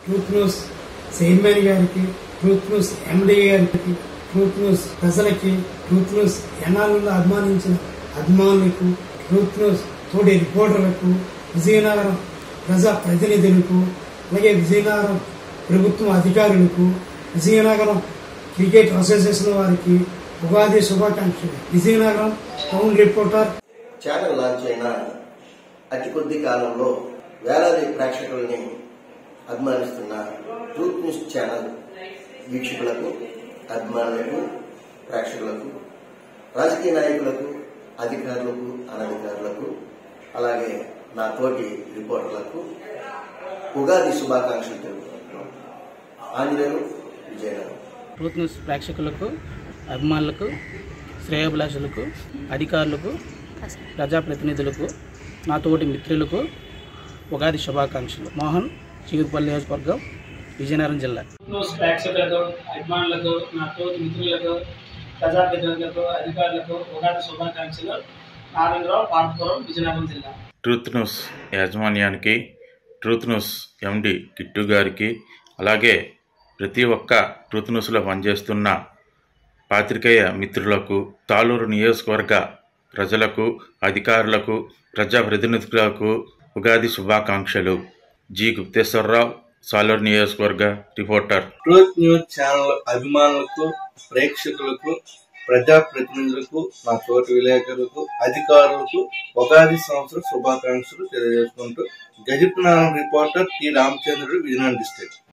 truth news chairman గారికి truth news MD గారికి truth news ప్రజలకి ట్రూత్ న్యూస్ ఎన్నాళ్ళు అభిమానించిన అభిమానులకు ట్రూత్ న్యూస్ తోటి రిపోర్టర్లకు విజయనగరం ప్రజా ప్రతినిధులకు అలాగే విజయనగరం ప్రభుత్వం అధికారులకు విజయనగరం క్రికెట్ అసోసియేషన్ వారికి ఉగాది శుభాకాంక్షలు Vizianagaram town reporter channel launch అయిన అతి కొద్ది కాలంలో వేలాది ప్రేక్షకుల్ని అభిమానిస్తున్న ట్రూత్ న్యూస్ ఛానల్ వీక్షకులకు అభిమానులకు ప్రేక్షకులకు రాజకీయ నాయకులకు అధికారులకు అనధికారులకు అలాగే నా తోటి రిపోర్టర్లకు ఉగాది శుభాకాంక్షలు తెలుపుతున్నాను ఆంజనేయులు విజయనగరం ట్రూత్ న్యూస్ ప్రేక్షకులకు అభిమానులకు శ్రేయోభిలాషులకు అధికారులకు ప్రజాప్రతినిధులకు నా తోటి మిత్రులకు ఉగాది శుభాకాంక్షలు మోహన్ చీగురుపల్లి నియోజకవర్గం విజయనగరం జిల్లా న్యూస్ ప్రేక్షకులకు అభిమానులకు నా తోటి మిత్రులకు ప్రజాప్రతినిధులకు అధికారులకు ఉగాది శుభాకాంక్షలు నారాయణరావు పార్పురం విజయనగరం జిల్లా ట్రూత్ న్యూస్ యాజమాన్యానికి ట్రూత్ న్యూస్ ఎండి కిట్టు గారికి అలాగే ప్రతి ఒక్క ట్రూత్ న్యూస్లో పనిచేస్తున్న పాత్రికేయ మిత్రులకు తాళూరు నియోజకవర్గ ప్రజలకు అధికారులకు ప్రజాప్రతినిధులకు ఉగాది శుభాకాంక్షలు జి గుప్తేశ్వరరావు సాలూరు నియోజకవర్గ రిపోర్టర్ ట్రూత్ న్యూస్ ఛానల్ అభిమానులకు ప్రేక్షకులకు ప్రజాప్రతినిధులకు నా తోటి విలేకరులకు అధికారులకు ఉగాది సంవత్సర శుభాకాంక్షలు తెలియజేసుకుంటూ గజపనారం రిపోర్టర్ టి రామచంద్రుడు విజయనగరం డిస్ట్రిక్ట్